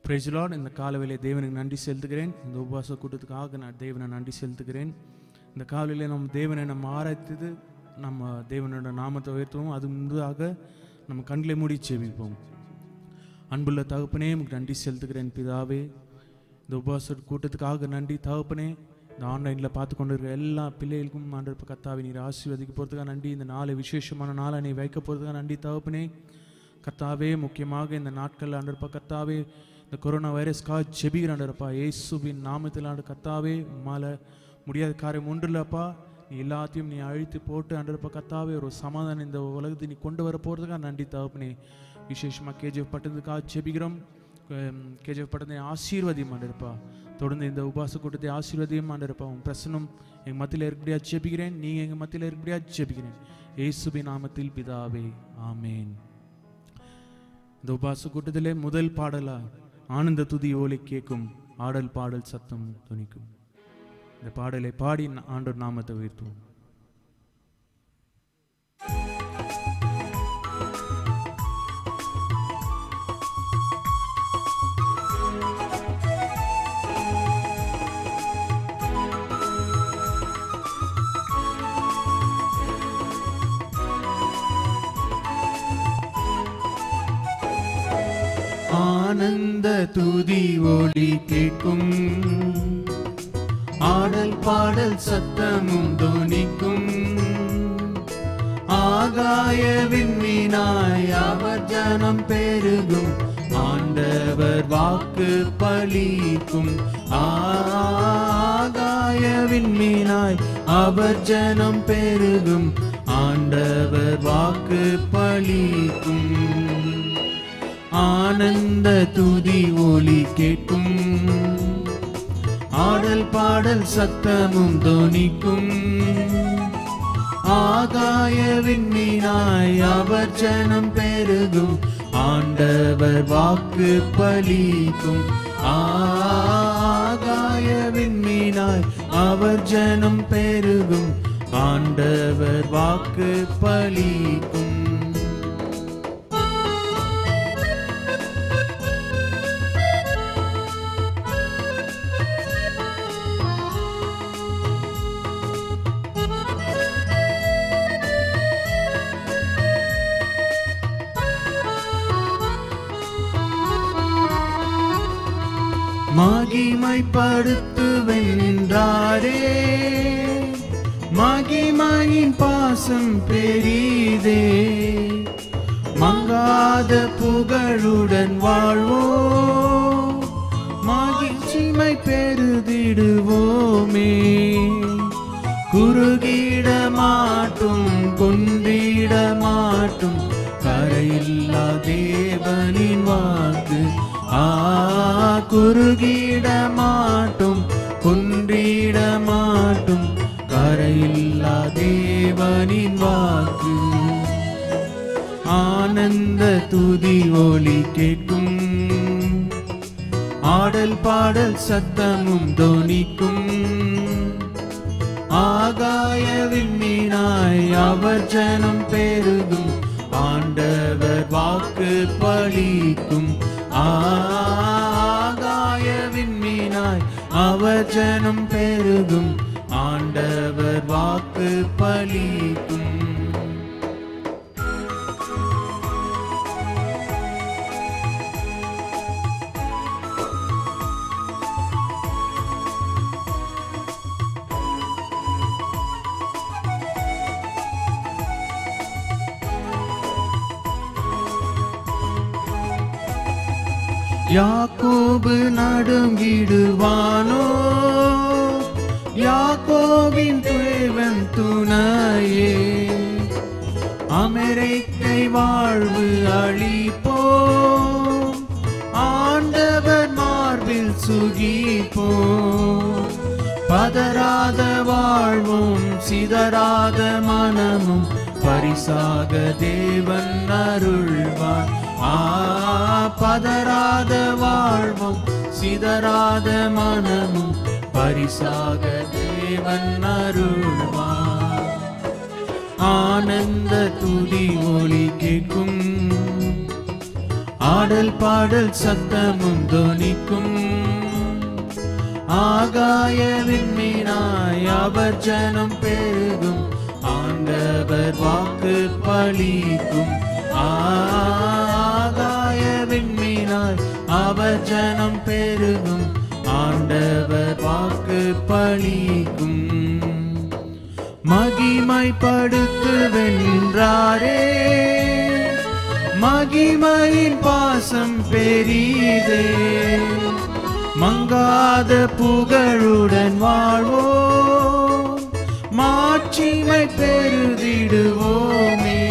price Lord இந்த காலவேளை தேவனுக்கு நன்றி செலுத்துகிறேன் இந்த உபவாச கூட்டத்துக்காக நான் தேவனை நன்றி செலுத்துகிறேன் இந்த காலையில நம்ம தேவனை நம்ம ஆராய்த்தது நம்ம தேவனோட நாமத்தை உயர்த்துவோம் அது முன்பதாக நம்ம கண்களை மூடி செவிப்போம் அன்புள்ள தகப்பனே உமக்கு நன்றி செலுத்துகிறேன் பிதாவே இந்த உபவாச கூட்டத்துக்காக நன்றி தகப்பனே இந்த ஆன்லைனில் பார்த்து கொண்டு இருக்கிற எல்லா பிள்ளைகளுக்கும் ஆண்டவர் கத்தாவை நீர் ஆசீர்வதிக்க போகிறதுக்காக நன்றி இந்த நாளை விசேஷமான நாளை நீ வைக்க போகிறதுக்காக நன்றி தகப்பனே கர்த்தாவே முக்கியமாக இந்த நாட்களில் ஆண்டப்பா கர்த்தாவே இந்த கொரோனா வைரஸ்க்காக ஜெபிக்கிறாண்டப்பா இயேசுவின் நாமத்தில் ஆண்டு கர்த்தாவே உம்மால முடியாத காரியம் ஒன்று இல்லைப்பா நீ எல்லாத்தையும் நீ அழித்து போட்டு ஆண்டப்பா கர்த்தாவே ஒரு சமாதானம் இந்த உலகத்தை நீ கொண்டு வர போகிறதுக்காக நன்றி தகப்பனே விசேஷமாக கேஜிஎஃப் பட்டதுக்காக ஜெபிக்கிறோம் கேஜிஎஃப் பட்டத்தை ஆசீர்வதியம் ஆண்டிருப்பா தொடர்ந்து இந்த உபாச கூட்டத்தை ஆசீர்வதியம் ஆண்டிருப்பா உன் பிரசனம் எங்கள் மத்தியில் இருக்கபடியா ஜெபிக்கிறேன் நீங்கள் எங்கள் மத்தியில் இருக்கபடியா ஜெபிக்கிறேன் இயேசுவின் நாமத்தில் பிதாவே ஆமேன் இந்த உபாச கூட்டத்திலே முதல் பாடலா ஆனந்த துதி ஓலை கேட்கும் ஆடல் பாடல் சத்தம் துணிக்கும் இந்த பாடலை பாடி ஆண்டோர் நாமத்தை உயர்த்துவோம் ஆனந்த துதி ஒளி கேட்கும் ஆடல் பாடல் சத்தமும் தொனிக்கும் ஆகாய விண்மீனாய் அவர் ஜனம் பெருகும் ஆண்டவர் வாக்கு பலிக்கும் ஆகாய விண்மீனாய் அவர் ஜனம் பெருகும் ஆண்டவர் வாக்கு பலிக்கும் ஆனந்த துதி ஒலி கேட்கும் ஆடல் பாடல் சத்தமும் தொனிக்கும் ஆகாய விண்மீனாய் அவர் ஜனம் பெருகும் ஆண்டவர் வாக்கு பலிக்கும் ஆகாய விண்மீனாய் அவர் ஜனம் பெருகும் ஆண்டவர் வாக்கு பலிக்கும் மகிமைப்படுத்துவென்றாரே மகிமையின் பாசம் பெரிதே மங்காத புகழுடன் வாழ்வோ மகிழ்ச்சிமை பெருதிடுவோமே குறுகிட மாட்டும் குன்றிட மாட்டும் கரையில்லா தேவனின் வாக்கு ஆ குறுகிட மாட்டும் குன்றிட மாட்டும் கரையில்லா தேவனின் வாக்கு ஆனந்த துதி ஒலி கேட்கும் ஆடல் பாடல் சத்தமும் தொனிக்கும் ஆகாய விண்மீனாய் அவர் ஜனம் பெருகும் ஆண்டவர் வாக்கு பலிக்கும் ஆகாய விண்மீனாய் அவர் ஜனம் பெருகும் ஆண்டவர் வாக்கு பலிக்கும் யாக்கோபு நடுங்கிடுவானோ யாக்கோவின் தேவன் துணையே அமெரிக்கை வாழ்வு அழிப்போ ஆண்டவர் மார்பில் சுகிப்போ பதறாத வாழ்வும் சிதறாத மனமும் பரிசாக தேவன் அருள்வார் ஆ பதறாத வாழ்வும் சிதறாத மனமும் பரிசாக தேவன் அருள்வார் ஆனந்த துதி ஒலி கேட்கும் ஆடல் பாடல் சத்தமும் தொனிக்கும் ஆகாய விண்மீனாய் அவர் ஜனம் பெருகும் ஆண்டவர் வாக்கு பலிக்கும் ஆகாய விண்மீனாய் அவர் ஜனம் பெருகும் ஆண்டவர் வாக்கு பலிக்கும் மகிமைப்படுத்து வென்றாரே மகிமையின் பாசம் பெரிதே மங்காத புகழுடன் வாழ்வோம் மாட்சிமை பெருதிடுவோமே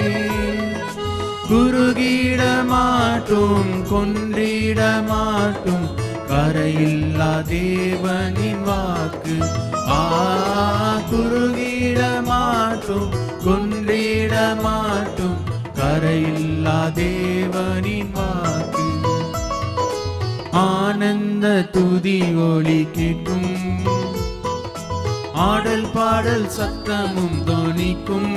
குறுகிட மாட்டோம் கொன்றிட மாட்டோம் கரையில்லா தேவனின் வாக்கு ஆ குறுகிட மாட்டோம் கொன்றிட மாட்டோம் கரையில்லா தேவனின் வாக்கு ஆனந்த துதி ஒளி கேட்கும் ஆடல் பாடல் சத்தமும் தொனிக்கும்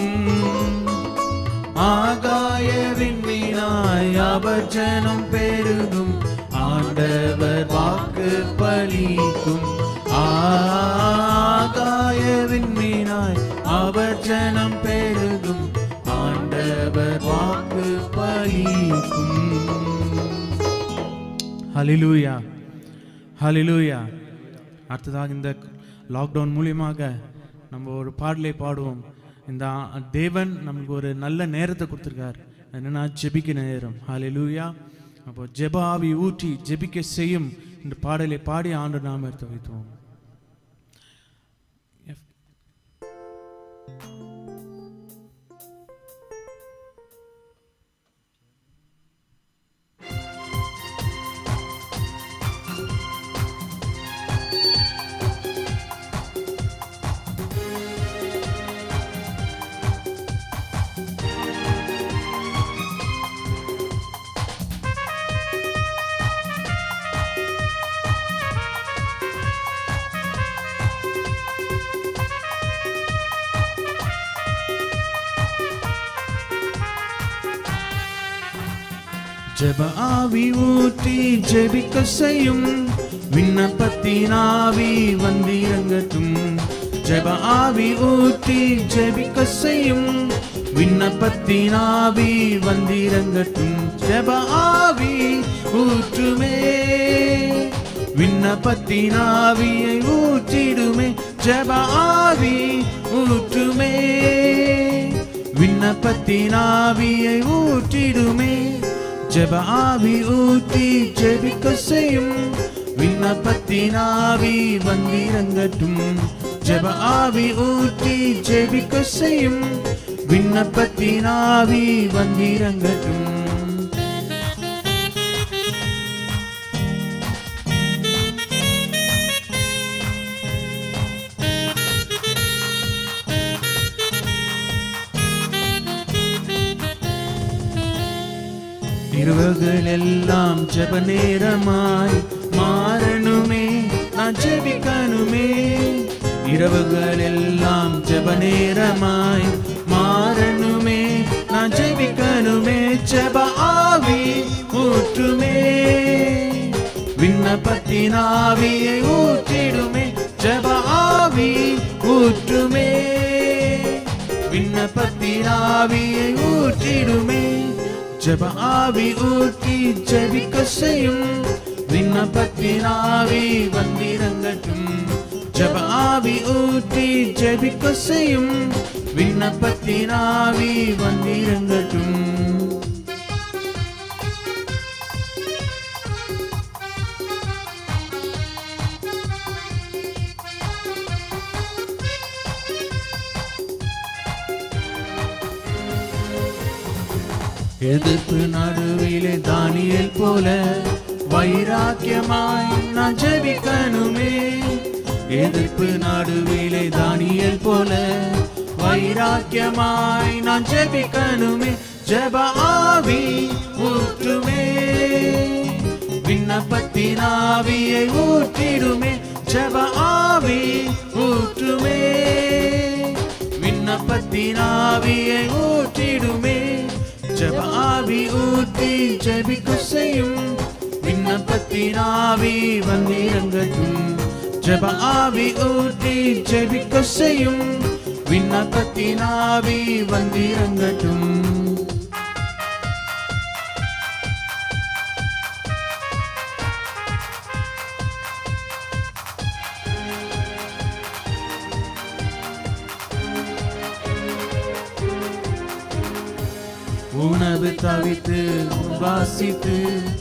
ஆகாய விண்மீனாய் அவர் ஜனம் பெருகும் ஆண்டவர் வாக்கு பலிக்கும் ஆகாய விண்மீனாய் அவர் ஜனம் பெருகும் ஆண்டவர் வாக்கு பலிக்கும் ஹலிலூயா ஹலிலூயா அடுத்ததாக இந்த லாக்டவுன் மூலியமாக நம்ம ஒரு பாடலை பாடுவோம் இந்த ஆ- தேவன் நமக்கு ஒரு நல்ல நேரத்தை கொடுத்துருக்கார் என்னன்னா ஜெபிக்க நேரம் ஹலிலூயா அப்போ ஜெப ஆவி ஊற்றி ஜெபிக்க செய்யும் இந்த பாடலை பாடி ஆண்டு நாம எடுத்து வைத்தோம் ஜெப ஆவி ஊற்றி ஜெபிக்க செய்யும் விண்ணப்பத்தின் ஆவி வந்திறங்கட்டும் ஜெப ஆவி ஊற்றி ஜெபிக்க செய்யும் விண்ணப்பத்தின் ஆவி வந்திறங்கட்டும் ஜெப ஆவி ஊற்றுமே விண்ணப்பத்தின் ஆவியை ஊற்றிடுமே ஜெப ஆவி ஊற்றுமே விண்ணப்பத்தின் ஆவியை ஊற்றிடுமே ஜெப ஆவி ஊற்றி ஜெபிக்க செய்யும் விண்ணப்பத்தின் ஆவி வந்திறங்கட்டும் ஜெப ஆவி ஊற்றி ஜெபிக்க செய்யும் விண்ணப்பத்தின் ஆவி வந்திறங்கட்டும் இரவுகள் எல்லாம் ஜெப நேரமாய் மாறணுமே நான் ஜெபிக்கணுமே இரவுகள் எல்லாம் ஜெப நேரமாய் மாறணுமே நான் ஜெபிக்கணுமே ஜெப ஆவி ஊற்றுமே விண்ணப்பத்தின் ஆவியை ஊற்றிடுமே ஜெப ஆவி ஊற்றுமே விண்ணப்பத்தின் ஆவியை ஊற்றிடுமே ஜெப ஆவி ஊற்றி ஜெபிக்க செய்யும் விண்ணப்பத்தின் ஆவி வந்திறங்கட்டும் ஜெப ஆவி ஊற்றி ஜெபிக்க செய்யும் விண்ணப்பத்தின் ஆவி வந்திறங்கட்டும் எதிர்ப்பு நடுவிலே தானியல் போல வைராக்கியமாய் நான் ஜெபிக்கணுமே எதிர்ப்பு நடுவிலே தானியல் போல வைராக்கியமாய் நான் ஜெபிக்கணுமே ஜெப ஆவி ஊற்றுமே விண்ணப்பத்தின் ஆவியை ஊற்றிடுமே ஜெப ஆவி ஊற்றுமே விண்ணப்பத்தின் ஆவியை ஊற்றிடுமே ஜெப ஆவி ஊற்றி ஜெபிக்க செய்யும் விண்ணப்பத்தின் ஆவி வந்திறங்கட்டும் ஜெப ஆவி ஊற்றி ஜெபிக்க செய்யும் விண்ணப்பத்தின் ஆவி வந்திறங்கட்டும் உணவு தவித்து வாசித்து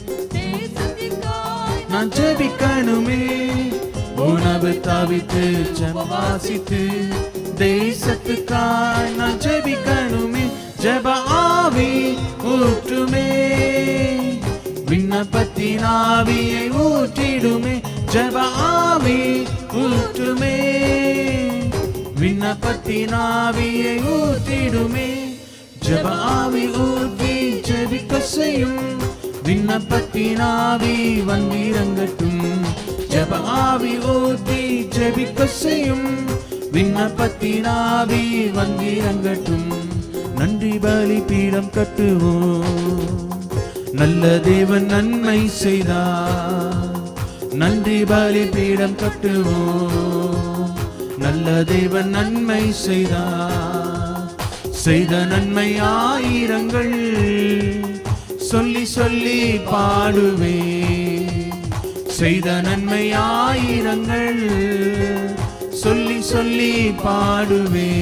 நான் ஜெபிக்கணுமே உணவு தவித்து வாசித்து தேசத்துக்காய் நான் ஜெபிக்கணுமே ஜெப ஆவி ஊற்றுமே விண்ணப்பத்தின் ஆவியை ஊற்றிடுமே ஜெப ஆவி ஊற்றுமே விண்ணப்பத்தின் ஆவியை ஊற்றிடுமே ஜெப ஆவி ஊற்றி ஜெபிக்க செய்யும் விண்ணப்பத்தின் ஆவி வந்திறங்கட்டும் ஜெப ஆவி ஊற்றி ஜெபிக்க செய்யும் விண்ணப்பத்தின் ஆவி வந்திறங்கட்டும் நன்றி பலி பீடம் கட்டுவோம் நல்ல தேவன் நன்மை செய்தார் நன்றி பலி பீடம் கட்டுவோம் நல்ல தேவன் நன்மை செய்தார் செய்த நன்மை ஆயிரங்கள் சொல்லி சொல்லி பாடுவே செய்த நன்மை ஆயிரங்கள் சொல்லி சொல்லி பாடுவே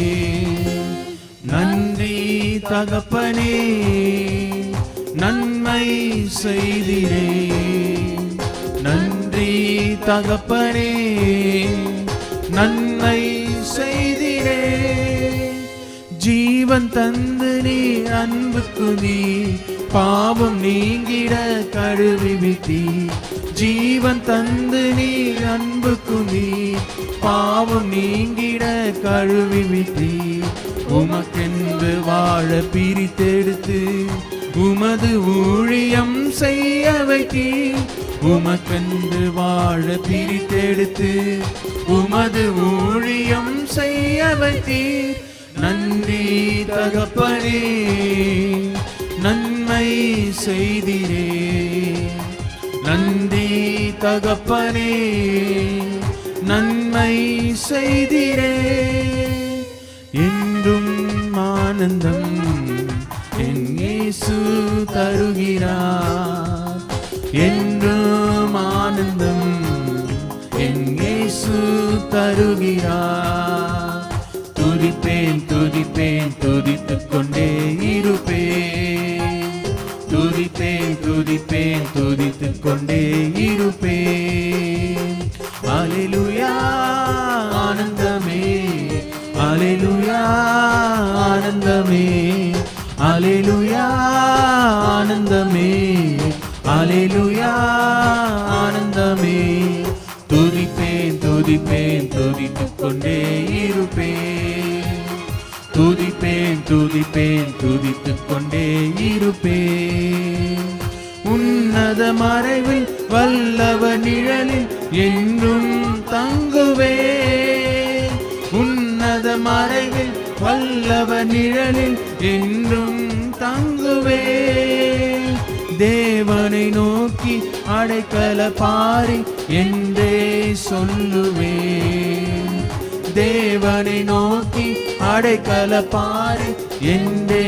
நன்றி தகப்பனே நன்மை செய்திரே நன்றி தகப்பனே நன்மை செய்திரே ஜீவன் தந்து நீ அன்புக்கு நீ பாவம் நீங்கிட கழுவி விட்டி ஜீவன் தந்து நீ அன்புக்கு நீ பாவம் நீங்கிட கழுவி விட்டி உமக்கென்று வாழ பிரித்தெடுத்து உமது ஊழியம் செய்ய வைத்தீ உமக்கென்று வாழ பிரித்தெடுத்து உமது ஊழியம் செய்ய வைத்தீர் நன்றி தகப்பனே நன்மை செய்திரே நன்றி தகப்பனே நன்மை செய்திரே என்றும் ஆனந்தம் என் இயேசு தருகிறார் என்றும் ஆனந்தம் என் இயேசு தருகிறார் துதிப்பேன் துதிப்பேன் துதித்துக் கொண்டே இருப்பேன் துதிப்பேன் துதிப்பேன் துதித்துக் கொண்டே இருப்பேன் அலிலுயா ஆனந்தமே அலிலுயா ஆனந்தமே அலிலுயா ஆனந்தமே அலிலுயா ஆனந்தமே துதிப்பேன் துதிப்பேன் துதித்துக் கொண்டே இருப்பேன் துதிப்பேன் துதிப்பேன் துதித்துக் கொண்டே இருப்பேன் உன்னத மறைவில் வல்லவ நிழலில் என்றும் தங்குவேன் உன்னத மறைவில் வல்லவ நிழலில் என்றும் தங்குவேன் தேவனை நோக்கி அடைக்கல பாரி என்றே சொல்லுவேன் தேவனை நோக்கி அடைக்கல பாரி என்றே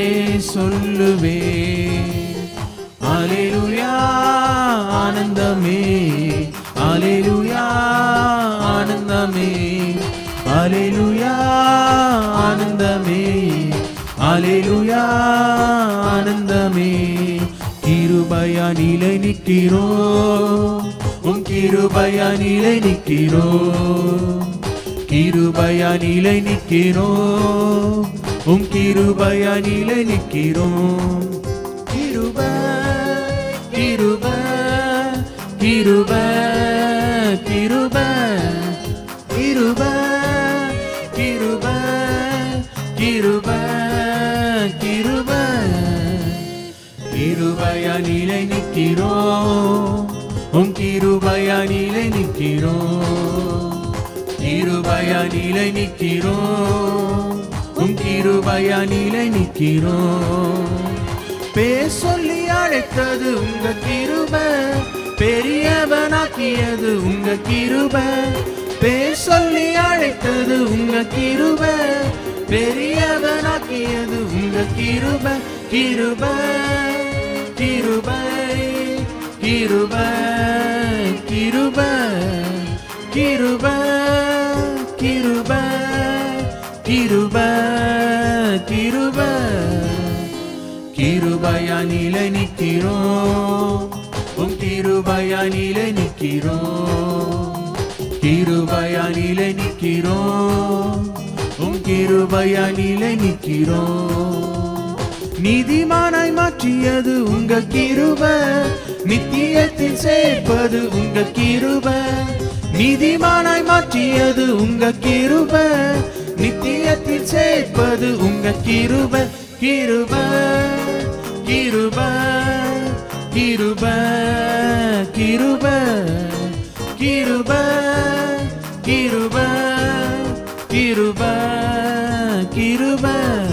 சொல்லுவேன் அலேலுயா ஆனந்தமே அலேலுயா ஆனந்தமே அலேலுயா ஆனந்தமே அலேலுயா ஆனந்தமே கிருபையா நிலை நிற்கிறோ உம் கிருபையா நிலை நிற்கிறோ கிருபையா நிலை நிற்கிறோ உம் கிருபையா நிலை நிற்கிறோ கிருப கிருப கிருப கிருப கிருப கிருப கிருப கிருப கிருபையா நிலை நிற்கிறோ உம் கிருபையா நிலை நிற்கிறோ கிருபையா நிலை நிற்கிறோ உம் கிருபையா நிலை நிற்கிறோ பேர் சொல்லி அழைத்தது உங்க கிருப பெரியவனாக்கியது உங்க கிருப பேர் சொல்லி அழைத்தது உங்க கிருப பெரியவனாக்கியது உங்க கிருப கிருப கிருப கிருப கிருப கிருப கிருப கிருப கிருப கிருபையானில நிற்கிறோம் உம் கிருபையானில நிற்கிறோம் கிருபையானில நிற்கிறோம் உம் கிருபையானில நிற்கிறோம் நீதிமானாய் மாற்றியது உங்க கிருப நித்தியத்தில் சேர்ப்பது உங்க கிருப நீதிமானாய் மாற்றியது உங்க கிருப நித்தியத்தில் சேர்ப்பது உங்க கிருப கிருப கிருப கிருப கிருப கிருப கிருப கிருப கிருப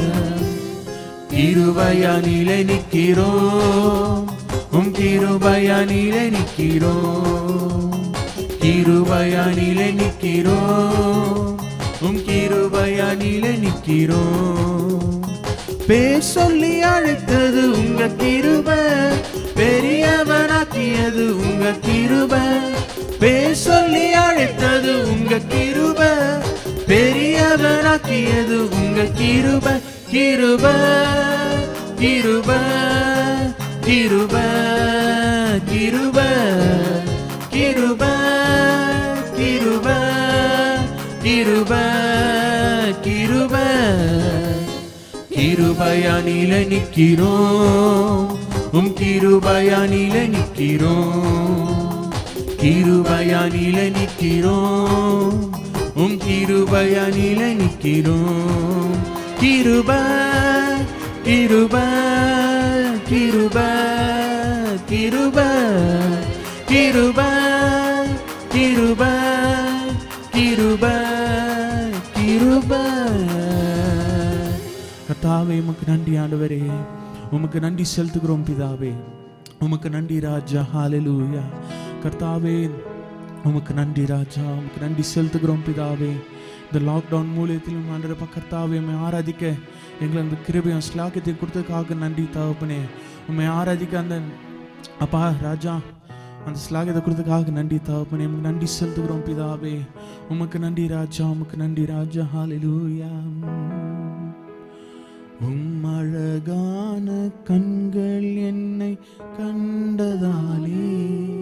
கிருபையானிலே நிற்கிறோம் உம் கிருபையானிலே நிற்கிறோம் கிருபையானிலே நிற்கிறோம் உம் கிருபையானிலே நிற்கிறோம் பேர் சொல்லி அழைத்தது உங்க கிருப பெரியவனாக்கியது உங்க கிருப பேர் சொல்லி அழைத்தது உங்க கிருப பெரியவனாக்கியது உங்க கிருப கிருப கிருப கிருப கிருப கிருப கிருப கிருப கிருப கிருபையானில நிற்கிறோம் உம் கிருபையானில நிற்கிறோம் கிருபையானில நிற்கிறோம் உம் கிருபையானில நிற்கிறோம் கிருப கிருப கிருப கிருப கிருப கிருப கிருப கிருப கர்த்தாவே உமக்கு நன்றி ஆண்டவரே உமக்கு நன்றி செலுத்துகிறோம் பிதாவே உமக்கு நன்றி ராஜா ஹalleluya கர்த்தாவே உமக்கு நன்றி ராஜா உமக்கு நன்றி செலுத்துகிறோம் பிதாவே இந்த லாக்டவுன் மூலியத்திலும் ஆண்டரப்பா கர்த்தாவே உம்மை ஆராதிக்க எங்களை அந்த கிருபையும் ஸ்லாக்கியத்தை கொடுத்ததுக்காக நன்றி தகப்பனே உம்மை ஆராதிக்க அந்த அப்பா ராஜா அந்த ஸ்லாகியத்தை கொடுத்ததுக்காக நன்றி தகப்பனே உமக்கு நன்றி செலுத்துகிறோம் பிதாவே உமக்கு நன்றி ராஜா உமக்கு நன்றி ராஜா ஹalleluya உம் அழகான கண்கள் என்னை கண்டதாலே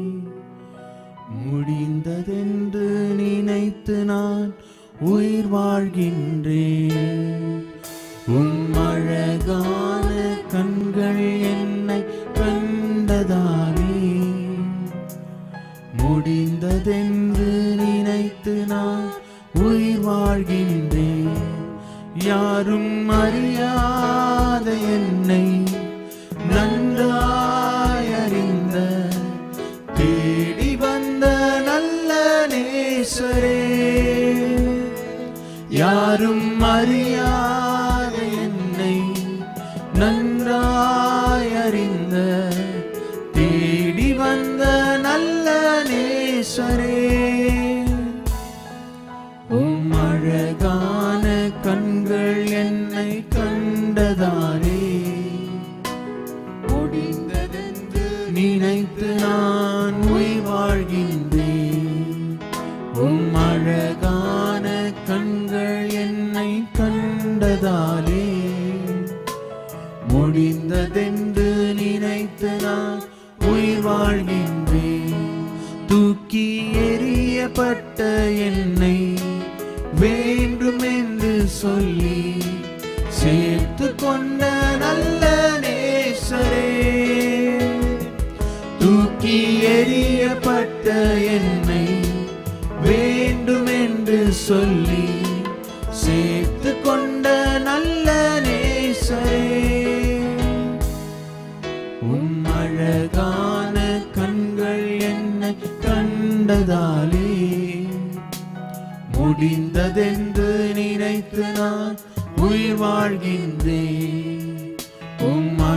முடிந்ததென்று நினைத்து நான் உயிர் வாழ்கின்றேன் உம் அழகான கண்கள் என்னை கண்டதாலே முடிந்ததென்று நினைத்து நான் உயிர் வாழ்கின்றேன் யாரும் அறியாத என்னை நன்றாய் அறிந்த தேடி வந்த நல்ல நேசரே யாரும் அறியாத என்னை நன்றாய் அறிந்த தேடி வந்த நல்ல நேசரே உம் அழகான கண்கள் என்னை கண்டதாலே முடிந்ததென்று நினைத்து நான் உயிர் வாழ்கின்றேன் உம் அழகான கண்கள் என்னை கண்டதாலே முடிந்ததென்று நினைத்து நான் உயிர் வாழ்கின்றேன் தூக்கி எறியப்பட்ட என்னை வேண்டும் என்று சொல்லி சேர்த்து கொண்ட நல்ல நேசரே தூக்கி எறியப்பட்ட என்னை வேண்டும் என்று சொல்லி சேர்த்து கொண்ட நல்ல நேசரே உம் அழகான கண்கள் என்னை கண்டதாலே முடிந்ததென்று நினைத்து நான் உயிர் வாழ்கின்றேன் உம்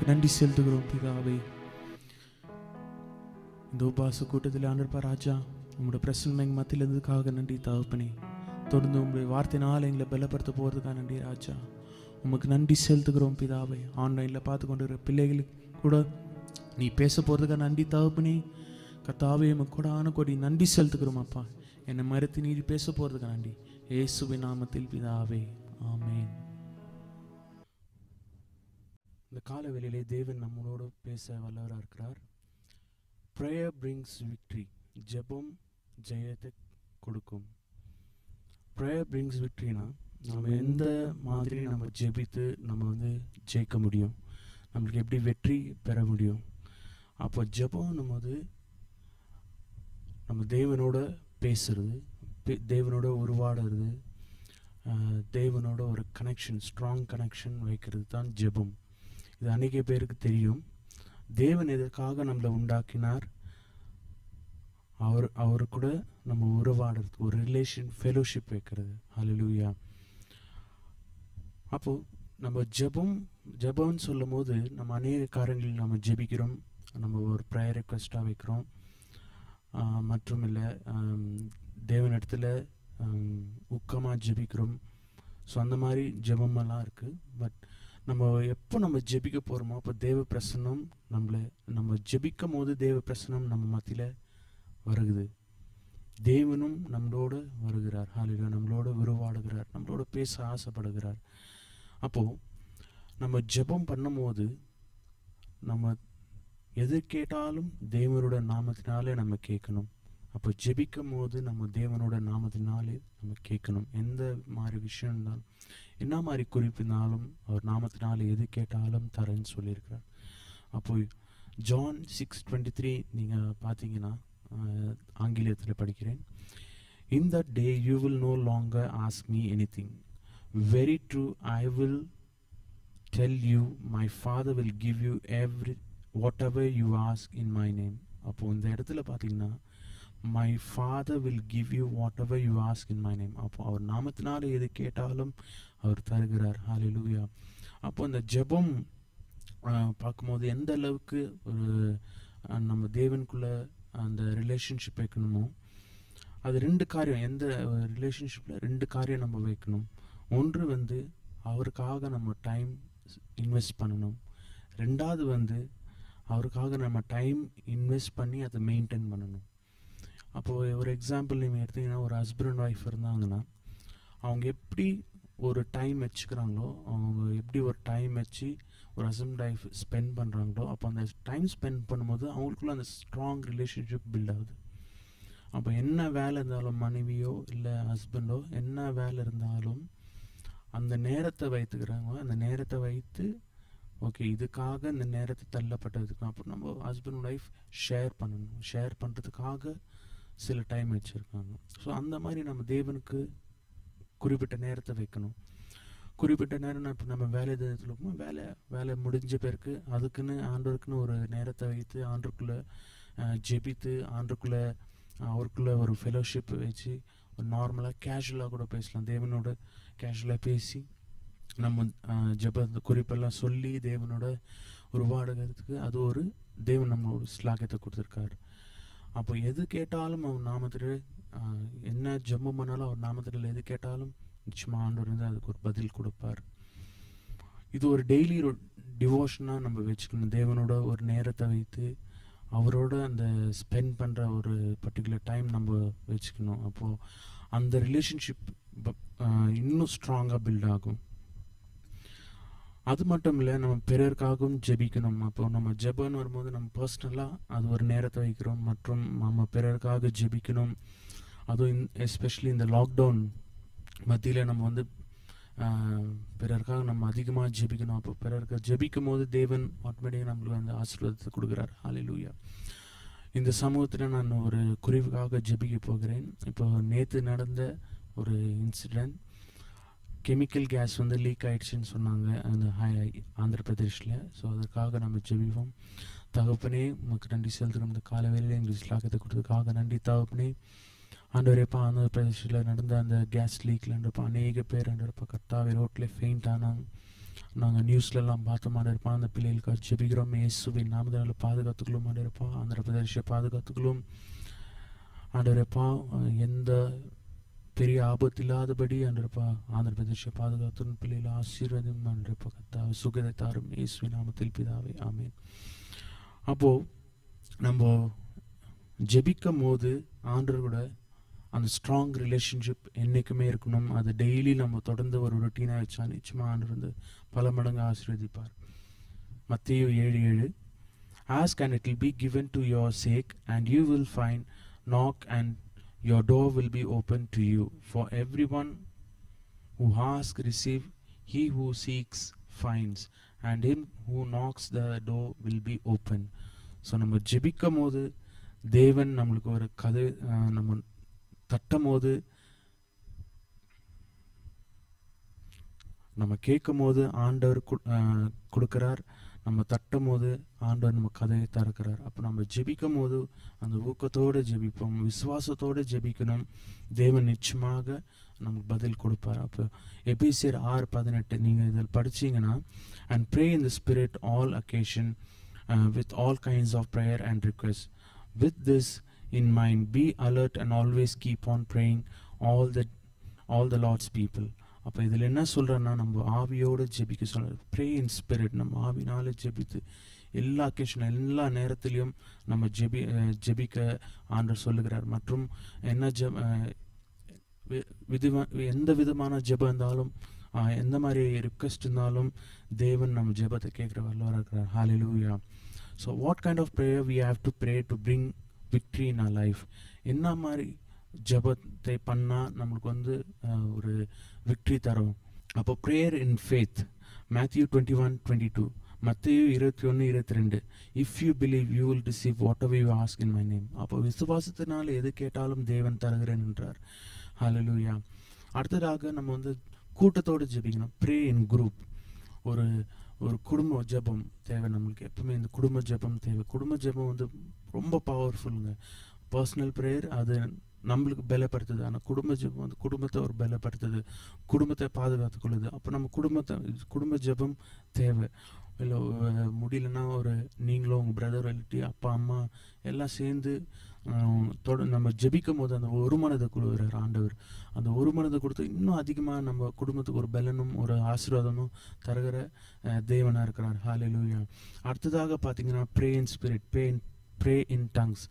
உமக்கு நன்றி செலுத்துகிறோம் பிதாவே இந்த உபாச கூட்டத்தில் ஆண்டிருப்பா ராஜா உங்களோட பிரசன்மை எங்கள் மத்தியில் இருந்ததுக்காக நன்றி தகப்பனே தொடர்ந்து உங்களுடைய வார்த்தையினால் எங்களை பலப்படுத்த போகிறதுக்காக நன்றி ராஜா உமக்கு நன்றி செலுத்துகிறோம் பிதாவை ஆன்லைனில் பார்த்து கொண்டு இருக்கிற பிள்ளைகளுக்கு கூட நீ பேச போகிறதுக்காக நன்றி தகப்பனே கர்த்தாவே உமக்கு கூட ஆன கொடி நன்றி செலுத்துகிறோம் அப்பா என்னை மறுத்து நீதி பேச போகிறதுக்காக நன்றி இயேசுவின் நாமத்தில் பிதாவே ஆமென் இந்த காலவெளியிலே தேவன் நம்மளோட பேச வல்லவராக இருக்கிறார் ப்ரேயர் பிரிங்ஸ் விக்ட்ரி ஜெபம் ஜெயத்தை கொடுக்கும் ப்ரேயர் பிரிங்ஸ் விக்ட்ரினா நம்ம எந்த மாதிரி நம்ம ஜெபித்து நம்ம வந்து ஜெயிக்க முடியும் நம்மளுக்கு எப்படி வெற்றி பெற முடியும் அப்போ ஜெபம் நம்ம வந்து நம்ம தேவனோட பேசுறது பே- தேவனோட உருவாடுறது ஆஹ், தேவனோட ஒரு கனெக்ஷன் ஸ்ட்ராங் கனெக்ஷன் வைக்கிறது தான் ஜெபம் இது அநேக பேருக்கு தெரியும் தேவன் எதற்காக நம்மளை உண்டாக்கினார் அவர் அவர் கூட நம்ம உறவாடுறது ஒரு ரிலேஷன் ஃபெலோஷிப் வைக்கிறது ஹalleluya அப்போ நம்ம ஜெபம் ஜெபம்னு சொல்லும் போது நம்ம அநேக காரியங்களில் நம்ம ஜெபிக்கிறோம் நம்ம ஒரு ப்ரேயர் ரெக்வஸ்ட்டாக வைக்கிறோம் ஆஹ் மற்றும் இல்லை தேவனிடத்துல ஊக்கமாக ஜெபிக்கிறோம் ஸோ அந்த மாதிரி ஜெபமெல்லாம் இருக்குது பட் நம்ம எப்போ நம்ம ஜெபிக்க போகிறோமோ அப்போ தேவ பிரசன்னம் நம்மளை நம்ம ஜெபிக்கும் போது தேவ பிரசன்னம் நம்ம மத்தியில் வருகுது தேவனும் நம்மளோட வருகிறார் ஹalleluya நம்மளோட உருவாடுகிறார் நம்மளோட பேச ஆசைப்படுகிறார் அப்போது நம்ம ஜெபம் பண்ணும்போது நம்ம எது கேட்டாலும் தேவனோட நாமத்தினாலே நம்ம கேட்கணும் அப்போ ஜெபிக்கும் போது நம்ம தேவனோட நாமத்தினாலே நம்ம கேட்கணும் எந்த மாதிரி விஷயம் இருந்தாலும் என்ன மாதிரி குறிப்பினாலும் அவர் நாமத்தினாலே எது கேட்டாலும் தரேன்னு சொல்லியிருக்கிறார் அப்போ ஜான் சிக்ஸ் டுவெண்ட்டி த்ரீ நீங்கள் பார்த்தீங்கன்னா ஆஹ், ஆங்கிலத்தில் படிக்கிறேன் in that day you will no longer ask me anything very true I will tell you my father will give you every whatever you ask in my name அப்போது இந்த இடத்துல பார்த்தீங்கன்னா my father will give you whatever you ask in my name அப்போ அவர் நாமத்தினால எது கேட்டாலும் அவர் தருகிறார் ஹalleluya அப்போ இந்த ஜெபம் ஆஹ், பார்க்கும்போது எந்த அளவுக்கு ஒரு ஆஹ், நம்ம தேவனுக்குள்ள அந்த ரிலேஷன்ஷிப் வைக்கணுமோ அது ரெண்டு காரியம் எந்த ரிலேஷன்ஷிப்பில் ரெண்டு காரியம் நம்ம வைக்கணும் ஒன்று வந்து அவருக்காக நம்ம டைம் இன்வெஸ்ட் பண்ணணும் ரெண்டாவது வந்து அவருக்காக நம்ம டைம் இன்வெஸ்ட் பண்ணி அதை மெயின்டைன் பண்ணணும் அப்போது ஒரு எக்ஸாம்பிள் நீங்கள் எடுத்தீங்கன்னா ஒரு ஹஸ்பண்ட் ஒய்ஃப் இருந்தாங்கன்னா அவங்க எப்படி ஒரு டைம் வச்சுக்கிறாங்களோ அவங்க எப்படி ஒரு டைம் வச்சு ஒரு ஹஸ்பண்ட் ஒய்ஃப் ஸ்பெண்ட் பண்ணுறாங்களோ அப்போ அந்த டைம் ஸ்பெண்ட் பண்ணும்போது அவங்களுக்குள்ள அந்த ஸ்ட்ராங் ரிலேஷன்ஷிப் பில்ட் ஆகுது அப்போ என்ன வேலை இருந்தாலும் மனைவியோ இல்லை ஹஸ்பண்டோ என்ன வேலை இருந்தாலும் அந்த நேரத்தை வைத்துக்கிறாங்க அந்த நேரத்தை வைத்து ஓகே இதுக்காக இந்த நேரத்தை தள்ளப்பட்டதுக்கு அப்புறம் நம்ம ஹஸ்பண்ட் ஒய்ஃப் ஷேர் பண்ணணும் ஷேர் பண்ணுறதுக்காக சில டைம் வச்சுருக்காங்க ஸோ அந்த மாதிரி நம்ம தேவனுக்கு குறிப்பிட்ட நேரத்தை வைக்கணும் குறிப்பிட்ட நேரம் இப்போ நம்ம வேலை தினத்தில் இருக்கோமோ வேலை வேலை முடிஞ்ச பிறகு அதுக்குன்னு ஆண்டவருக்குன்னு ஒரு நேரத்தை வைத்து ஆண்டுக்குள்ளே ஜெபித்து ஆண்டுக்குள்ளே அவருக்குள்ள ஒரு ஃபெலோஷிப் வச்சு ஒரு நார்மலாக கேஷுவலாக கூட பேசலாம் தேவனோட கேஷுவலாக பேசி நம்ம ஆஹ், ஜெப அந்த குறிப்பெல்லாம் சொல்லி தேவனோட உருவாடுகிறதுக்கு அது ஒரு தேவன் நம்ம ஒரு ஸ்லாகத்தை கொடுத்துருக்காரு அப்போ எது கேட்டாலும் அவர் நாமத்தில் ஆஹ், என்ன ஜெபம் பண்ணாலும் அவர் நாமத்தில் எது கேட்டாலும் நிச்சயமாக ஆண்டவர் வந்து அதுக்கு ஒரு பதில் கொடுப்பார் இது ஒரு டெய்லி டிவோஷனாக நம்ம வச்சுக்கணும் தேவனோட ஒரு நேரத்தை வைத்து அவரோட அந்த ஸ்பெண்ட் பண்ணுற ஒரு பர்டிகுலர் டைம் நம்ம வச்சுக்கணும் அப்போது அந்த ரிலேஷன்ஷிப் இன்னும் ஸ்ட்ராங்காக பில்ட் ஆகும் அது மட்டும் இல்லை நம்ம பிறருக்காகவும் ஜெபிக்கணும் அப்போ நம்ம ஜெபம்னு வரும்போது நம்ம பர்சனலாக அது ஒரு நேரத்தை வைக்கிறோம் மற்றும் நம்ம பிறருக்காக ஜெபிக்கணும் அதுவும் எஸ்பெஷலி இந்த லாக்டவுன் மத்தியில் நம்ம வந்து ஆஹ், பிறருக்காக நம்ம அதிகமாக ஜெபிக்கணும் அப்போ பிறருக்கு ஜெபிக்கும் போது தேவன் ஆட்டோமேட்டிக்காக நம்மளுக்கு அந்த ஆசீர்வாதத்தை கொடுக்குறார் ஹalleluya இந்த சமூகத்தில் நான் ஒரு குறிவுக்காக ஜெபிக்க போகிறேன் இப்போ நேற்று நடந்த ஒரு இன்சிடெண்ட் கெமிக்கல் கேஸ் வந்து லீக் ஆயிடுச்சுன்னு சொன்னாங்க அந்த ஹை- ஆந்திர பிரதேஷில் ஸோ அதற்காக நம்ம ஜெபிப்போம் தகப்பனே உமக்கு நன்றி செலுத்துகிறோம் இந்த காலவேளையில் எங்களுக்கு ஸ்லாகத்தை கொடுத்ததுக்காக நன்றி தகப்பனே ஆண்டவரேப்பா ஆந்திர பிரதேசில் நடந்த அந்த கேஸ் லீக்லன்றப்ப அநேக பேர் ஆண்டவரப்பா கர்த்தாவே ரோட்டில் ஃபெயிண்ட் ஆனாங்க நாங்கள் நியூஸ்லலாம் பார்த்த மாதிரி இருப்போம் அந்த பிள்ளைகளுக்காக ஜெபிக்கிறோம் இயேசுவின் நாமதால பாதுகாத்துக்கலும் மாதிரி இருப்போம் ஆந்திர பிரதேச பாதுகாத்துக்கலும் ஆண்டவரப்பா எந்த பெரிய ஆபத்து இல்லாதபடி அன்றப்பா ஆந்திர பிரதேச பாதுகாத்து பிள்ளைகள் ஆசீர்வாதம் அன்றப்பா கத்தாவை சுகதை தாரும் இயேசுவின் நாமத்தில் பிதாவே ஆமென் அப்போது நம்ம ஜெபிக்கும் போது ஆண்டவர் கூட அந்த ஸ்ட்ராங் ரிலேஷன்ஷிப் என்றைக்குமே இருக்கணும் அது டெய்லி நம்ம தொடர்ந்து ஒரு ரொட்டீனாக வச்சா நிச்சயமாக ஆண்டவர் வந்து பல மடங்கு ஆசீர்வதிப்பார் மத்திய ஏழு ஏழு ask and it will be given to your seek and you will find knock and your door will be open to you for everyone who ask receive he who seeks finds and him who knocks the door will be open so நம்ம ஜெபிக்கும் போது தேவன் நம்மளுக்கு ஒரு கதை ஆஹ், நம்ம தட்டும் போது நம்ம கேட்கும் போது ஆண்டவர் கு- ஆஹ், கொடுக்கிறார் நம்ம தட்டும் போது ஆண்டவர் நம்ம கதையை திறக்கிறார் அப்போ நம்ம ஜெபிக்கும் போது அந்த ஊக்கத்தோடு ஜெபிப்போம் விசுவாசத்தோடு ஜெபிக்கணும் தேவன் நிச்சயமாக நமக்கு பதில் கொடுப்பார் அப்போ எபிசியர் ஆறு பதினெட்டு நீங்கள் இதில் படிச்சீங்கன்னா and pray in the spirit all occasion with all kinds of prayer and request with this in mind be alert and always keep on praying all the all the lord's people அப்போ இதில் என்ன சொல்கிறேன்னா நம்ம ஆவியோடு ஜெபிக்க சொல்ற pray in spirit நம்ம ஆவினால ஜெபித்து எல்லா அக்கேஷன் எல்லா நேரத்திலையும் நம்ம ஜெபி அஹ், ஜெபிக்க ஆண்டர் சொல்லுகிறார் மற்றும் என்ன ஜெப அஹ், வி- விதமா எந்த விதமான ஜெபம் இருந்தாலும் ஆஹ், எந்த மாதிரி ரிக்வெஸ்ட் இருந்தாலும் தேவன் நம்ம ஜெபத்தை கேட்குற வல்லவராக இருக்கிறார் hallelujah so what kind of prayer we have to pray to bring victory in our life என்ன மாதிரி ஜெபத்தை பண்ணால் நம்மளுக்கு வந்து ஆஹ், ஒரு விக்ட்ரி தரும் அப்போ prayer in faith Matthew twenty one twenty two மத்திய இருபத்தி ஒன்று இருபத்தி ரெண்டு if you believe you will receive whatever you ask in my name அப்போ விசுவாசத்தினால் எது கேட்டாலும் தேவன் தருகிறேன் என்றார் ஹalleluya அடுத்ததாக நம்ம வந்து கூட்டத்தோடு ஜெபிக்கணும் ப்ரே இன் குரூப் ஒரு ஒரு குடும்ப ஜெபம் தேவை நம்மளுக்கு எப்பவுமே இந்த குடும்ப ஜெபம் தேவை குடும்ப ஜெபம் வந்து ரொம்ப பவர்ஃபுல்லுங்க பர்சனல் ப்ரேயர் அது நம்மளுக்கு பலப்படுத்துது ஆனால் குடும்ப ஜெபம் வந்து குடும்பத்தை ஒரு பலப்படுத்துது குடும்பத்தை பாதுகாத்துக் கொள்ளுது அப்போ நம்ம குடும்பத்தை குடும்ப ஜெபம் தேவை இல்லை முடியலன்னா ஒரு நீங்களும் உங்கள் பிரதர் இல்லாட்டி அப்பா அம்மா எல்லாம் சேர்ந்து ஆஹ், தொட நம்ம ஜெபிக்கும் போது அந்த ஒரு மனதை கொடுக்குறார் ஆண்டவர் அந்த ஒரு மனதை கொடுத்து இன்னும் அதிகமாக நம்ம குடும்பத்துக்கு ஒரு பலனும் ஒரு ஆசீர்வாதமும் தருகிற அஹ், தேவனா இருக்கிறார் ஹalleluya அடுத்ததாக பார்த்தீங்கன்னா pray in spirit pray in pray in tongues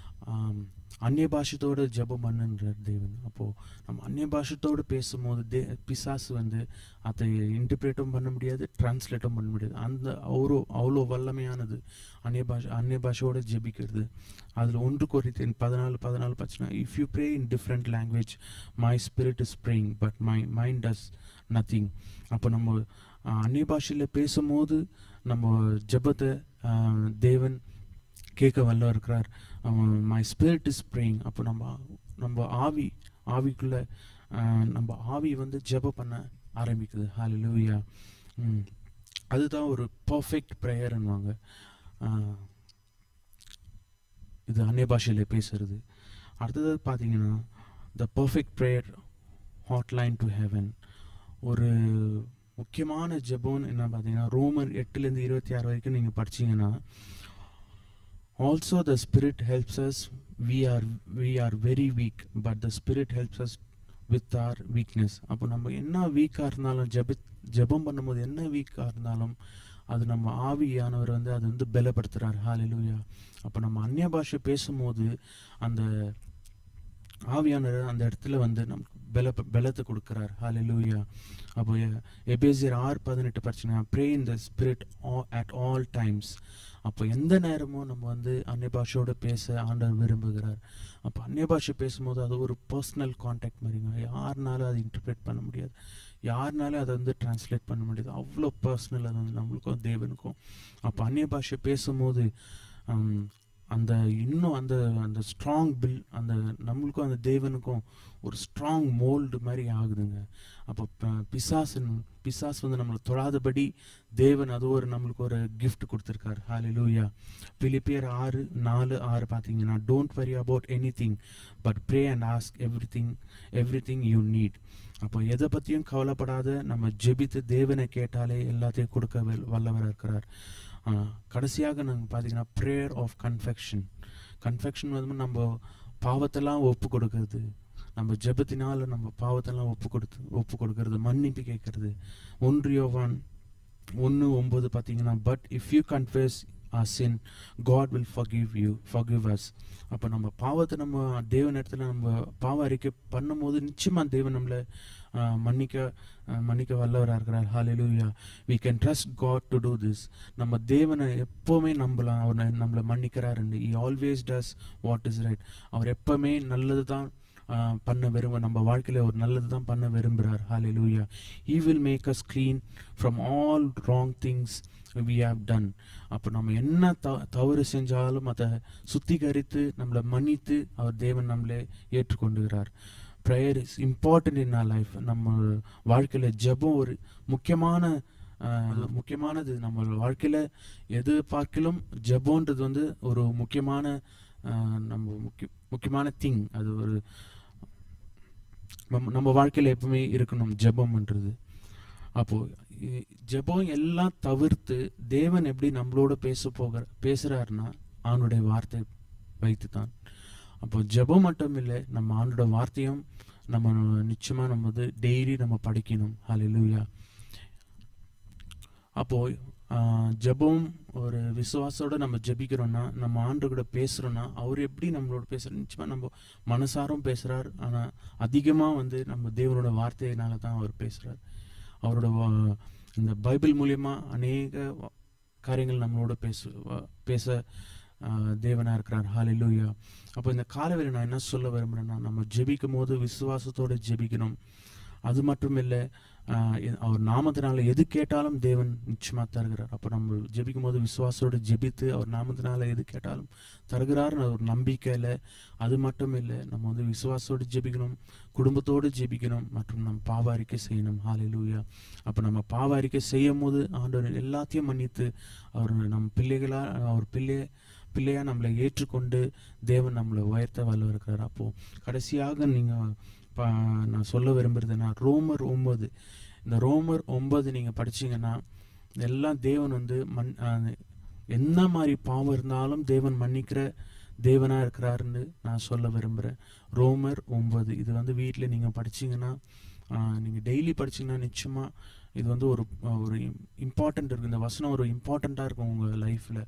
அந்நிய பாஷத்தோட ஜெபம் பண்ணுன்றார் தேவன் அப்போது நம்ம அந்நிய பாஷத்தோடு பேசும்போது தே பிசாசு வந்து அதை இன்டர்பிரேட்டும் பண்ண முடியாது டிரான்ஸ்லேட்டும் பண்ண முடியாது அந்த அவ்வளோ அவ்வளோ வல்லமையானது அந்நிய பாஷை அந்நிய பாஷையோட ஜெபிக்கிறது அதில் ஒன்று குறித்தேன் பதினாலு பதினாலு பச்சுனா if you pray in different language my spirit is praying but my mind does nothing அப்போ நம்ம ஆஹ், அந்நிய பாஷையில் பேசும்போது நம்ம ஜெபத்தை ஆஹ், தேவன் கேட்க வல்ல இருக்கிறார் மை ஸ்பிரிட் இஸ் ப்ரேயிங் அப்போ நம்ம நம்ம ஆவி ஆவிக்குள்ள ஆஹ், நம்ம ஆவி வந்து ஜெபம் பண்ண ஆரம்பிக்குது ஹalleluya ம் அதுதான் ஒரு பர்ஃபெக்ட் ப்ரேயர்னுவாங்க இது அந்நிய பாஷையில் பேசுறது அடுத்தது பார்த்தீங்கன்னா the perfect prayer hotline to heaven ஒரு முக்கியமான ஜெபம்னு என்ன பார்த்தீங்கன்னா ரோமர் எட்டுலேருந்து இருபத்தி ஆறு வரைக்கும் நீங்கள் படிச்சீங்கன்னா also the spirit helps us we are we are very weak but the spirit helps us with our weakness அப்போ நம்ம என்ன வீக்காக இருந்தாலும் ஜெப ஜெபம் பண்ணும்போது என்ன வீக்காக இருந்தாலும் அது நம்ம ஆவியானவர் வந்து அது வந்து பலப்படுத்துகிறார் ஹalleluya அப்போ நம்ம அந்நிய பாஷை பேசும்போது அந்த ஆவியானவர் அந்த இடத்துல வந்து நமக்கு பல பலத்தை கொடுக்குறார் ஹalleluya அப்போ எ- எபேசியர் ஆறு பதினெட்டு பிரச்சனை pray in the spirit at all times அப்போ எந்த நேரமும் நம்ம வந்து அந்நிய பாஷையோட பேச ஆண்டவர் விரும்புகிறார் அப்போ அந்நிய பாஷை பேசும்போது அது ஒரு பர்சனல் காண்டாக்ட் மாதிரிங்க யாருனாலும் அதை இன்டர்பிரேட் பண்ண முடியாது யாருனாலும் அதை வந்து டிரான்ஸ்லேட் பண்ண முடியாது அவ்வளோ பர்சனல் அது வந்து நம்மளுக்கும் தேவனுக்கும் அப்போ அந்நிய பாஷை பேசும்போது ஹம், அந்த இன்னும் அந்த அந்த ஸ்ட்ராங் பில் அந்த நம்மளுக்கும் அந்த தேவனுக்கும் ஒரு ஸ்ட்ராங் மோல்டு மாதிரி ஆகுதுங்க அப்போ ப- பிசாசன் பிசாஸ் வந்து நம்மளை தொழாதபடி தேவன் அது ஒரு நம்மளுக்கு ஒரு gift கொடுத்துருக்காரு ஹalleluya பிலிப்பியர் ஆறு நாலு ஆறு பார்த்தீங்கன்னா don't worry about anything but pray and ask everything everything you need அப்போ எதை பற்றியும் கவலைப்படாத நம்ம ஜெபித்து தேவனை கேட்டாலே எல்லாத்தையும் கொடுக்க வல்- வல்லவராக இருக்கிறார் ஆ, கடைசியாக நாங்கள் பார்த்தீங்கன்னா ப்ரேயர் ஆஃப் கன்ஃபெக்ஷன் கன்ஃபெக்ஷன் வந்து நம்ம பாவத்தெல்லாம் ஒப்பு கொடுக்கறது நம்ம ஜெபத்தினால நம்ம பாவத்தெல்லாம் ஒப்பு கொடுத்து ஒப்பு கொடுக்கறது மன்னிப்பு கேட்கறது ஒன்று யோவான் ஒன்று ஒம்பது பார்த்தீங்கன்னா but if you confess a sin God will forgive you forgive us அப்போ நம்ம பாவத்தை நம்ம தேவன் இடத்துல நம்ம பாவ அறிக்கை பண்ணும்போது நிச்சயமாக தேவன் நம்மளை ஆ, மன்னிக்க ஆ, மன்னிக்க வல்லவராக இருக்கிறார் ஹalleluya we can trust god to do this நம்ம தேவனை எப்போவுமே நம்பலாம் அவர் ந- நம்மளை மன்னிக்கிறாருன்னு he always does what is right அவர் எப்பவுமே நல்லது தான் ஆஹ், பண்ண விரும்ப நம்ம வாழ்க்கையில ஒரு நல்லது தான் பண்ண விரும்புகிறார் ஹalleluya he will make us clean from all wrong things we have done அப்போ நம்ம என்ன த தவறு செஞ்சாலும் அதை சுத்திகரித்து நம்மளை மன்னித்து அவர் தேவன் நம்மளை ஏற்றுக்கொண்டுகிறார் prayer is important in our life நம்ம வாழ்க்கையில் ஜெபம் ஒரு முக்கியமான ஆஹ், முக்கியமானது நம்ம வாழ்க்கையில் எது பார்க்கிலும் ஜெபம்ன்றது வந்து ஒரு முக்கியமான ஆஹ், நம்ம முக்கிய முக்கியமான திங் அது ஒரு நம்ம நம்ம வாழ்க்கையில் எப்பவுமே இருக்கணும் ஜெபம்ன்றது அப்போ இ- ஜெபம் எல்லாம் தவிர்த்து தேவன் எப்படி நம்மளோட பேச போகிற பேசுறாருன்னா அவனுடைய வார்த்தை வைத்து தான் அப்போ ஜெபம் மட்டும் இல்லை நம்ம ஆண்டோட வார்த்தையும் நம்ம நிச்சயமா நம்ம வந்து டெய்லி நம்ம படிக்கணும் ஹalleluya அப்போ ஆஹ், ஜெபம் ஒரு விசுவாசத்தோட நம்ம ஜெபிக்கிறோம்னா நம்ம ஆண்டு கூட பேசுறோம்னா அவர் எப்படி நம்மளோட பேசுற நிச்சயமா நம்ம மனசாரும் பேசுறார் ஆனா அதிகமா வந்து நம்ம தேவனோட வார்த்தையினால தான் அவர் பேசுறார் அவரோட வா- இந்த பைபிள் மூலியமா அநேக வ- காரியங்கள் நம்மளோட பேசு வ- பேச ஆஹ், தேவனா இருக்கிறார் ஹalleluya அப்போ இந்த காலவெளி நான் என்ன சொல்ல விரும்புறேன்னா நம்ம ஜெபிக்கும் போது விசுவாசத்தோட ஜெபிக்கணும் அது மட்டும் இல்லை அவர் நாமத்தினால எது கேட்டாலும் தேவன் நிச்சயமா தருகிறார் அப்போ நம்ம ஜெபிக்கும் போது விசுவாசத்தோட ஜெபித்து அவர் நாமத்தினால எது கேட்டாலும் தருகிறார்னு ஒரு நம்பிக்கையில் அது மட்டும் இல்லை நம்ம வந்து விசுவாசத்தோடு ஜெபிக்கணும் குடும்பத்தோடு ஜெபிக்கணும் மற்றும் நம்ம பாவ அறிக்கை செய்யணும் ஹalleluya அப்போ நம்ம பாவ அறிக்கை செய்யும் போது ஆண்டவர் எல்லாத்தையும் மன்னித்து அவர் நம்ம பிள்ளைகளா அவர் பிள்ளை பிள்ளையா நம்மளை ஏற்றுக்கொண்டு தேவன் நம்மளை உயர்த்த வல்ல இருக்கிறார் அப்போ கடைசியாக நீங்க பா- நான் சொல்ல விரும்புறதுன்னா ரோமர் ஒன்பது இந்த ரோமர் ஒன்பது நீங்க படிச்சீங்கன்னா எல்லாம் தேவன் வந்து மன் ஆஹ் என்ன மாதிரி பாவம் இருந்தாலும் தேவன் மன்னிக்கிற தேவனா இருக்கிறாருன்னு நான் சொல்ல விரும்புகிறேன் ரோமர் ஒன்பது இது வந்து வீட்டில் நீங்கள் படிச்சீங்கன்னா நீங்கள் டெய்லி படிச்சீங்கன்னா நிச்சயமாக இது வந்து ஒரு ஒரு இம்பார்ட்டண்ட் இருக்குது இந்த வசனம் ஒரு இம்பார்ட்டண்ட்டாக இருக்கும் உங்கள் லைஃப்பில்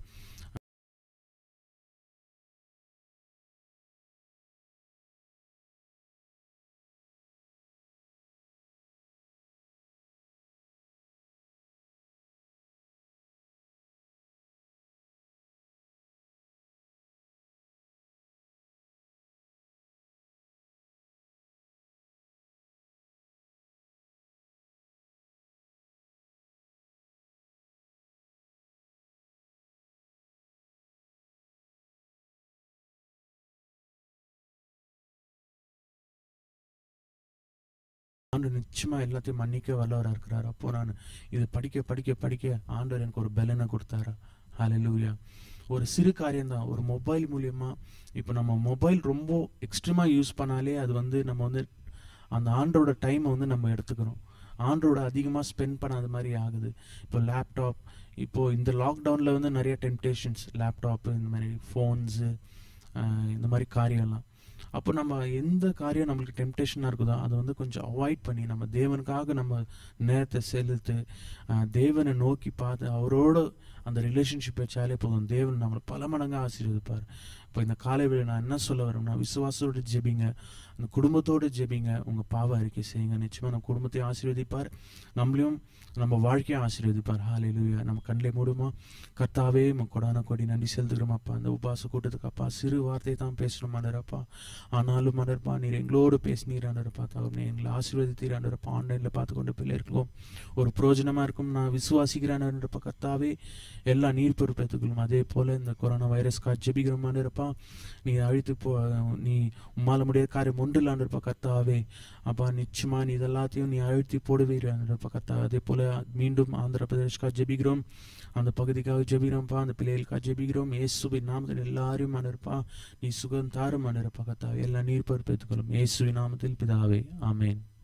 ஆண்டவர் நிச்சயமா எல்லாத்தையும் மன்னிக்க வல்லவராக இருக்கிறார் அப்போ நான் இது படிக்க படிக்க படிக்க ஆண்டவர் எனக்கு ஒரு பலனை கொடுத்தாரு ஹalleluya ஒரு சிறு காரியம்தான் ஒரு மொபைல் மூலியமா இப்போ நம்ம மொபைல் ரொம்ப எக்ஸ்ட்ரீமா யூஸ் பண்ணாலே அது வந்து நம்ம வந்து அந்த ஆண்டோட டைமை வந்து நம்ம எடுத்துக்கிறோம் ஆண்டோட அதிகமாக ஸ்பெண்ட் பண்ணாத மாதிரி ஆகுது இப்போ லேப்டாப் இப்போ இந்த லாக்டவுனில் வந்து நிறைய டெம்டேஷன்ஸ் லேப்டாப்பு இந்த மாதிரி ஃபோன்ஸு இந்த மாதிரி காரியம்லாம் அப்போ நம்ம எந்த காரியம் நம்மளுக்கு டெம்டேஷனாக இருக்குதோ அதை வந்து கொஞ்சம் அவாய்ட் பண்ணி நம்ம தேவனுக்காக நம்ம நேரத்தை செலுத்து ஆஹ், தேவனை நோக்கி பார்த்து அவரோட அந்த ரிலேஷன்ஷிப் வச்சாலே போதும் தேவன் நம்மளை பல மடங்கு ஆசீர்வதிப்பார் இப்போ இந்த காலை வேளை நான் என்ன சொல்ல வரேன்னா விசுவாசத்தோடு ஜெபிங்க அந்த குடும்பத்தோடு ஜெபிங்க உங்கள் பாவ அறிக்கை செய்யுங்க நிச்சயமாக நம்ம குடும்பத்தையும் ஆசீர்வதிப்பார் நம்மளையும் நம்ம வாழ்க்கையை ஆசீர்வதிப்பார் ஹalleluya நம்ம கண்ணிலே மூடுமா கர்த்தாவே உங்க கொடான கொடி நன்றி செலுத்துகிறோமாப்பா அந்த உபாச கூட்டத்துக்கு அப்பா சிறு வார்த்தை தான் பேசணும் மன்னரப்பா ஆனாலும் மன்னர்ப்பா நீர் எங்களோடு பேசினீர் ஆண்டரப்பா தகவல் எங்களை ஆசீர்வதித்தீர் ஆண்டரப்பா ஆன்லைனில் பார்த்து கொண்டு பிள்ளைகளுக்கும் ஒரு பிரயோஜனமாக இருக்கும் நான் விசுவாசிக்கிறேன் ஆண்டரப்பா கர்த்தாவே எல்லா நீர் பொறுப்பேற்றுக்கொள்ளும் அதே போல இந்த கொரோனா வைரஸ்க்காக ஜெபிக்கிறோம் ஆண்டரப்பா ஆண்டவரப்பா நீ அழித்து போ நீ உம்மால முடியாத காரியம் ஒன்றில் ஆண்டவரப்பா கர்த்தாவே அப்பா நிச்சயமா நீ இதெல்லாத்தையும் நீ அழுத்தி போடுவீர் ஆண்டவரப்பா கர்த்தா அதே போல மீண்டும் ஆந்திர பிரதேஷ்காக ஜெபிக்கிறோம் அந்த பகுதிக்காக ஜெபிக்கிறோம்ப்பா அந்த பிள்ளைகளுக்காக ஜெபிக்கிறோம் இயேசுவின் நாமத்தில் எல்லாரையும் ஆண்டவரப்பா நீ சுகம் தாரும் ஆண்டவரப்பா கர்த்தாவே எல்லா நீர் பொறுப்பேற்றுக்கொள்ளும் இயேசுவின் நாமத்தில் பிதாவே ஆமென்